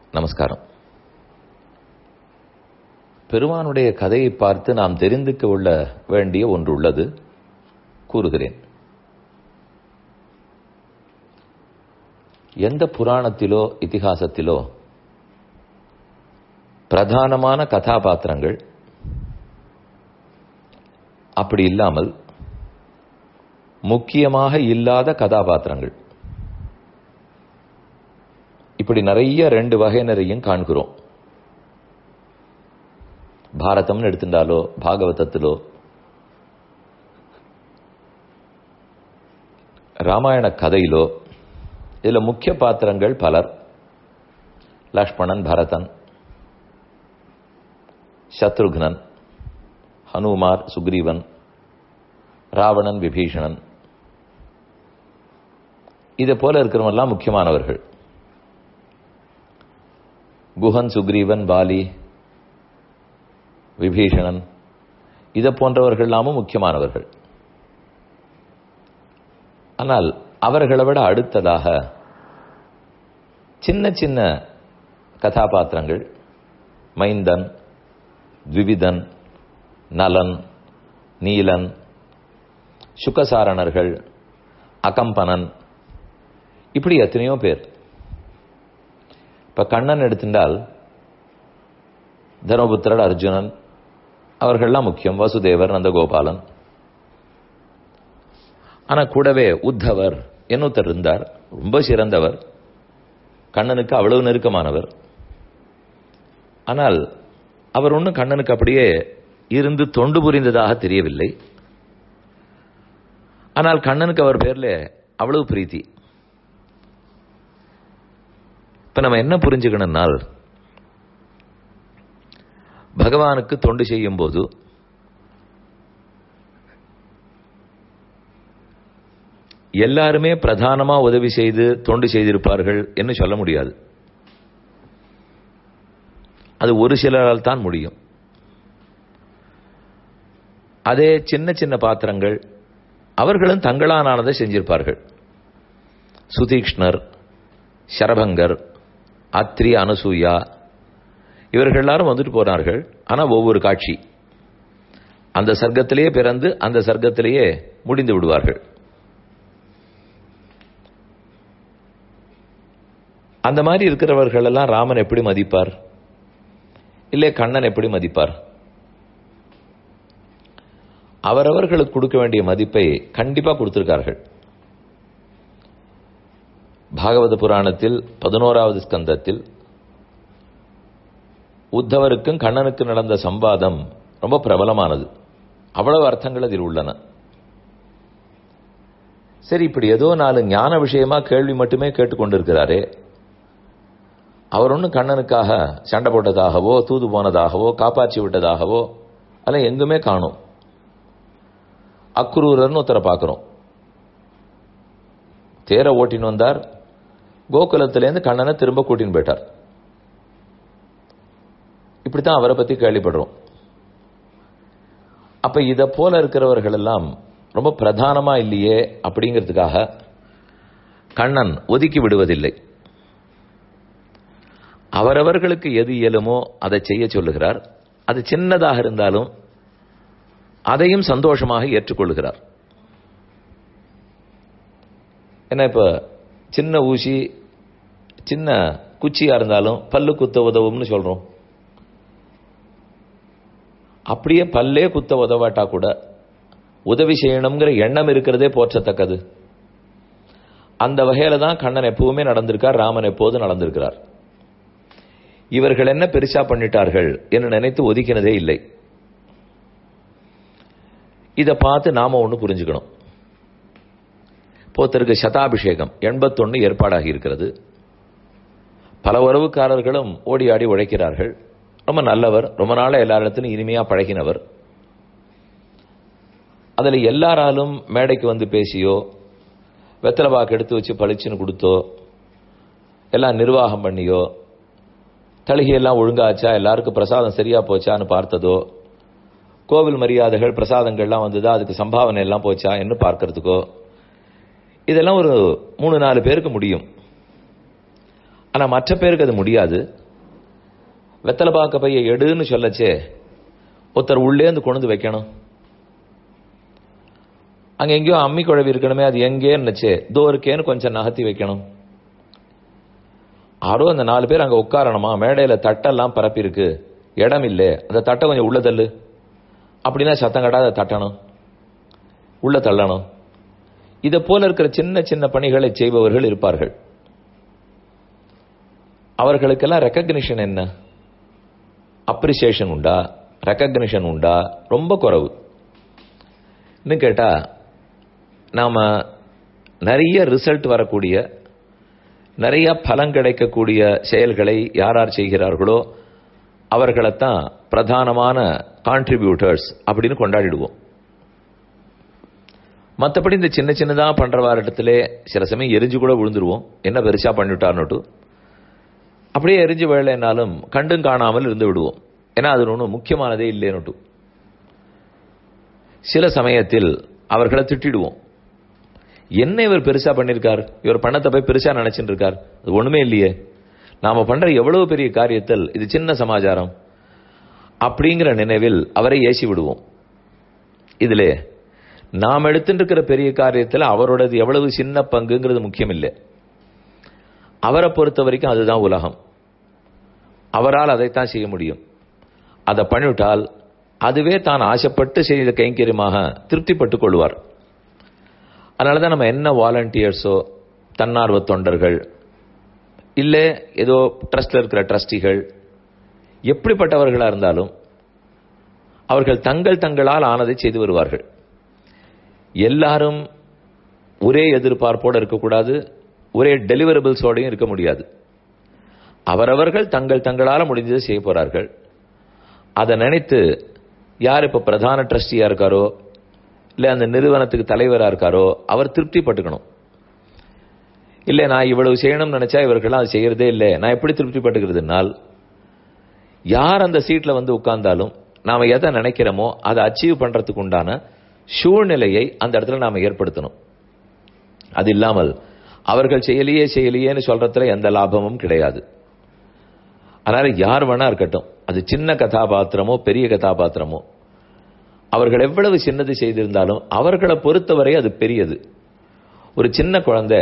நமஸ்காரம் பெருமானுடைய கதையை பார்த்து நாம் தெரிந்து கொள்ள வேண்டிய ஒன்று உள்ளது கூறுகிறேன் எந்த புராணத்திலோ இதிகாசத்திலோ பிரதானமான கதாபாத்திரங்கள் அப்படி இல்லாமல் முக்கியமாக இல்லாத கதாபாத்திரங்கள் இப்படி நிறைய ரெண்டு வகையினரையும் காண்கிறோம் பாரதம்னு எடுத்துட்டாலோ பாகவதத்திலோ ராமாயண கதையிலோ இதுல முக்கிய பாத்திரங்கள் பலர் லக்ஷ்மணன் பரதன் சத்ருக்னன் ஹனுமார் சுக்ரீவன் ராவணன் விபீஷணன் இதை போல இருக்கிறவெல்லாம் முக்கியமானவர்கள் குஹன் சுக்ரீவன் பாலி விபீஷணன் இதை போன்றவர்கள் எல்லாமும் முக்கியமானவர்கள் ஆனால் அவர்களை விட அடுத்ததாக சின்ன சின்ன கதாபாத்திரங்கள் மைந்தன் த்விவிதன் நலன் நீலன் சுகசாரணர்கள் அகம்பனன் இப்படி எத்தனையோ பேர் இப்ப கண்ணன் எடுத்துட்டால் தர்மபுத்திரர் அர்ஜுனன் அவர்கள்லாம் முக்கியம் வசுதேவர் நந்தகோபாலன் ஆனா கூடவே உத்தவர் என்னொருத்தர் இருந்தார் ரொம்ப சிறந்தவர் கண்ணனுக்கு அவ்வளவு நெருக்கமானவர் ஆனால் அவர் ஒன்றும் கண்ணனுக்கு அப்படியே இருந்து தொண்டு புரிந்ததாக தெரியவில்லை ஆனால் கண்ணனுக்கு அவர் பேர்ல அவ்வளவு பிரீத்தி இப்ப நம்ம என்ன புரிஞ்சுக்கணும்னால் பகவானுக்கு தொண்டு செய்யும் போது எல்லாருமே பிரதானமா உதவி செய்து தொண்டு செய்திருப்பார்கள் என்று சொல்ல முடியாது அது ஒரு சிலரால் தான் முடியும் அதே சின்ன சின்ன பாத்திரங்கள் அவர்களும் தங்களானானதை செஞ்சிருப்பார்கள் சுதீக்ஷ்ணர் சரபங்கர் அத்ரி அனசூயா இவர்கள் எல்லாரும் வந்துட்டு போனார்கள் ஆனா ஒவ்வொரு காட்சி அந்த சர்க்கத்திலேயே பிறந்து அந்த சர்க்கத்திலேயே முடிந்து விடுவார்கள் அந்த மாதிரி இருக்கிறவர்கள் எல்லாம் ராமன் எப்படி மதிப்பார் இல்லை கண்ணன் எப்படி மதிப்பார் அவரவர்களுக்கு கொடுக்க வேண்டிய மதிப்பை கண்டிப்பா கொடுத்திருக்கார்கள் பாகவத புராணத்தில் பதினோராவது ஸ்கந்தத்தில் உத்தவருக்கும் கண்ணனுக்கு நடந்த சம்பாதம் ரொம்ப பிரபலமானது அவ்வளவு அர்த்தங்கள் அதில் உள்ளன சரி இப்படி ஏதோ நாலு ஞான விஷயமா கேள்வி மட்டுமே கேட்டுக்கொண்டிருக்கிறாரே அவர் ஒன்றும் கண்ணனுக்காக சண்டை போட்டதாகவோ தூது போனதாகவோ காப்பாற்றி விட்டதாகவோ அதெல்லாம் எங்குமே காணும் அக்ரூரர்னு ஒருத்தரை பார்க்கிறோம் தேரை ஓட்டின்னு வந்தார் கோகுலத்திலேருந்து கண்ணனை திரும்ப கூட்டின்னு போயிட்டார் இப்படித்தான் அவரை பத்தி கேள்விப்படுறோம் அப்ப இத போல இருக்கிறவர்கள் எல்லாம் ரொம்ப பிரதானமா இல்லையே அப்படிங்கிறதுக்காக கண்ணன் ஒதுக்கி விடுவதில்லை அவரவர்களுக்கு எது இயலுமோ அதை செய்ய சொல்லுகிறார் அது சின்னதாக இருந்தாலும் அதையும் சந்தோஷமாக ஏற்றுக்கொள்கிறார் ஏன்னா இப்ப சின்ன ஊசி சின்ன குச்சியா இருந்தாலும் பல்லு குத்த உதவும்னு சொல்றோம் அப்படியே பல்லே குத்த உதவாட்டா கூட உதவி செய்யணுங்கிற எண்ணம் இருக்கிறதே போற்றத்தக்கது அந்த வகையில தான் கண்ணன் எப்பவுமே நடந்திருக்கார் ராமன் எப்போது நடந்திருக்கிறார் இவர்கள் என்ன பெருசா பண்ணிட்டார்கள் என்று நினைத்து ஒதுக்கினதே இல்லை இதை பார்த்து நாம ஒன்று புரிஞ்சுக்கணும் போத்தருக்கு சதாபிஷேகம் எண்பத்தொன்னு ஏற்பாடாகி இருக்கிறது பல உறவுக்காரர்களும் ஓடி ஆடி உழைக்கிறார்கள் ரொம்ப நல்லவர் ரொம்ப நாள எல்லா இடத்திலும் இனிமையா பழகினவர் அதில் எல்லாராலும் மேடைக்கு வந்து பேசியோ வெத்தலை பாக்கு எடுத்து வச்சு பளிச்சுன்னு கொடுத்தோ எல்லாம் நிர்வாகம் பண்ணியோ தளிகையெல்லாம் ஒழுங்காச்சா எல்லாருக்கும் பிரசாதம் சரியா போச்சான்னு பார்த்ததோ கோவில் மரியாதைகள் பிரசாதங்கள்லாம் வந்ததா அதுக்கு சம்பாவனை எல்லாம் போச்சா என்று பார்க்கறதுக்கோ இதெல்லாம் ஒரு மூணு நாலு பேருக்கு முடியும் ஆனா மற்ற பேருக்கு அது முடியாது வெத்தலை பாக்க பைய எடுன்னு சொல்லச்சே ஒருத்தர் உள்ளேந்து கொண்டு வந்து வைக்கணும் அங்க எங்கேயோ அம்மி குழவி இருக்கணுமே அது எங்கேன்னுச்சே தோ இருக்கேன்னு கொஞ்சம் நகர்த்தி வைக்கணும் ஆரோ அந்த நாலு பேர் அங்க உட்காரணுமா மேடையில தட்டெல்லாம் பரப்பி இருக்கு இடம் இல்லை அந்த தட்டை கொஞ்சம் உள்ள தள்ளு அப்படின்னா சத்தம் கட்டாத தட்டணும் உள்ள தள்ளணும் இதை போல இருக்கிற சின்ன சின்ன பணிகளை செய்பவர்கள் இருப்பார்கள் அவர்களுக்கெல்லாம் ரெக்கக்னிஷன் என்ன அப்ரிசியேஷன் உண்டா ரெக்கக்னிஷன் உண்டா ரொம்ப குறைவு இன்னும் கேட்டா நாம நிறைய ரிசல்ட் வரக்கூடிய நிறைய பலன் கிடைக்கக்கூடிய செயல்களை யார் யார் செய்கிறார்களோ அவர்களைத்தான் பிரதானமான கான்ட்ரிபியூட்டர்ஸ் அப்படின்னு கொண்டாடிடுவோம் மற்றபடி இந்த சின்ன சின்னதா பண்றவா இடத்துல சில சமயம் எரிஞ்சு கூட விழுந்துருவோம் என்ன பெருசா பண்ணிவிட்டார்னுட்டு அப்படியே எரிஞ்சு விழலைனாலும் கண்டும் காணாமல் இருந்து விடுவோம் ஏன்னா அது ஒன்றும் முக்கியமானதே இல்லைன்னுட்டு சில சமயத்தில் அவர்களை திட்டிடுவோம் என்ன இவர் பெருசா பண்ணிருக்கார் இவர் பணத்தை போய் பெருசா நினைச்சிட்டு இருக்கார் அது ஒண்ணுமே இல்லையே நாம பண்ற எவ்வளவு பெரிய காரியத்தில் இது சின்ன சமாச்சாரம் அப்படிங்கிற நினைவில் அவரை ஏசி விடுவோம் இதுல நாம் எடுத்துட்டு இருக்கிற பெரிய காரியத்தில் அவரோடது எவ்வளவு சின்ன பங்குங்கிறது முக்கியம் இல்லை அவரை பொறுத்த வரைக்கும் அதுதான் உலகம் அவரால் அதைத்தான் செய்ய முடியும் அதை பண்ணிவிட்டால் அதுவே தான் ஆசைப்பட்டு செய்த கைங்கரியமாக திருப்திப்பட்டுக் கொள்வார் அதனால தான் நம்ம என்ன வாலண்டியர்ஸோ தன்னார்வ தொண்டர்கள் இல்லை ஏதோ ட்ரஸ்ட்ல இருக்கிற ட்ரஸ்டிகள் எப்படிப்பட்டவர்களாக இருந்தாலும் அவர்கள் தங்கள் தங்களால் ஆனதை செய்து வருவார்கள் எல்லாரும் ஒரே எதிர்பார்ப்போடு இருக்கக்கூடாது ஒரே டெலிவரபிள்ஸோடையும் இருக்க முடியாது அவரவர்கள் தங்கள் தங்களால் முடிஞ்சதை செய்ய போறார்கள் அதை நினைத்து யார் இப்ப பிரதான ட்ரஸ்டியா இருக்காரோ இல்ல அந்த நிறுவனத்துக்கு தலைவரா இருக்காரோ அவர் திருப்தி பட்டுக்கணும் இல்ல நான் இவ்வளவு செய்யணும்னு நினைச்சா இவர்கள்லாம் அது செய்யறதே இல்லை நான் எப்படி திருப்தி பட்டுக்கிறதுனால் யார் அந்த சீட்ல வந்து உட்கார்ந்தாலும் நாம எதை நினைக்கிறோமோ அதை அச்சீவ் பண்றதுக்கு உண்டான சூழ்நிலையை அந்த இடத்துல நாம ஏற்படுத்தணும் அது இல்லாமல் அவர்கள் செய்யலையே செய்யலையேன்னு சொல்றதுல எந்த லாபமும் கிடையாது அதனால யார் வேணா இருக்கட்டும் அது சின்ன கதாபாத்திரமோ பெரிய கதாபாத்திரமோ அவர்கள் எவ்வளவு சின்னது செய்திருந்தாலும் அவர்களை பொறுத்தவரை அது பெரியது ஒரு சின்ன குழந்தை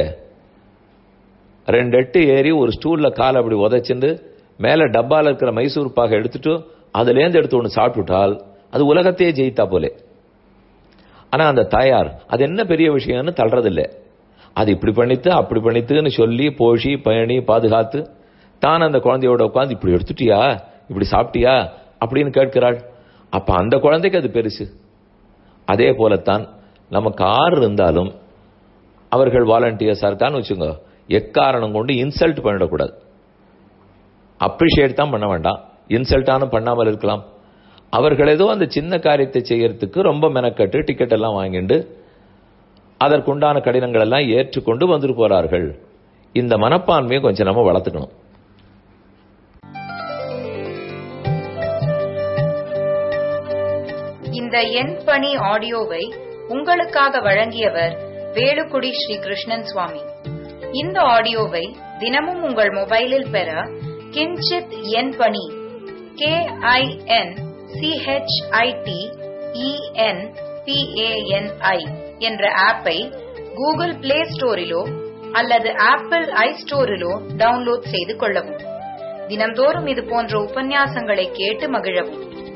ரெண்டு எட்டு ஏறி ஒரு ஸ்டூல்ல காலை அப்படி உதைச்சிண்டு மேல டப்பால இருக்கிற மைசூர் பாக எடுத்துட்டு அதுலேருந்து எடுத்து ஒன்று சாப்பிட்டுட்டால் அது உலகத்தையே ஜெயித்தா போலே ஆனா அந்த தாயார் அது என்ன பெரிய விஷயம்னு தள்ளுறதில்லை அது இப்படி பண்ணித்து அப்படி பண்ணித்துன்னு சொல்லி போஷி பயணி பாதுகாத்து தான் அந்த குழந்தையோட உட்காந்து இப்படி எடுத்துட்டியா இப்படி சாப்பிட்டியா அப்படின்னு கேட்கிறாள் அப்ப அந்த குழந்தைக்கு அது பெருசு அதே போலத்தான் நமக்கு ஆறு இருந்தாலும் அவர்கள் வாலண்டியர்ஸா இருக்கான்னு வச்சுங்க எக்காரணம் கொண்டு இன்சல்ட் பண்ணிடக்கூடாது அப்ரிஷியேட் தான் பண்ண வேண்டாம் இன்சல்ட்டானும் பண்ணாமல் இருக்கலாம் அவர்கள் ஏதோ அந்த சின்ன காரியத்தை செய்யறதுக்கு ரொம்ப மெனக்கட்டு டிக்கெட் எல்லாம் வாங்கிட்டு அதற்குண்டான கடினங்கள் எல்லாம் ஏற்றுக்கொண்டு வந்துட்டு போறார்கள் இந்த மனப்பான்மையை கொஞ்சம் நம்ம வளர்த்துக்கணும் இந்த எண் பணி ஆடியோவை உங்களுக்காக வழங்கியவர் வேலுக்குடி ஸ்ரீ கிருஷ்ணன் சுவாமி இந்த ஆடியோவை தினமும் உங்கள் மொபைலில் பெற கிஞ்சித் எண் பணி கே ஐ என் சிஹெச்ஐடி இஎன் பிஏஎன்ஐ என்ற ஆப்பை கூகுள் பிளே ஸ்டோரிலோ அல்லது ஆப்பிள் ஐ ஸ்டோரிலோ டவுன்லோட் செய்து கொள்ளவும் தினம்தோறும் இது போன்ற உபன்யாசங்களை கேட்டு மகிழவும்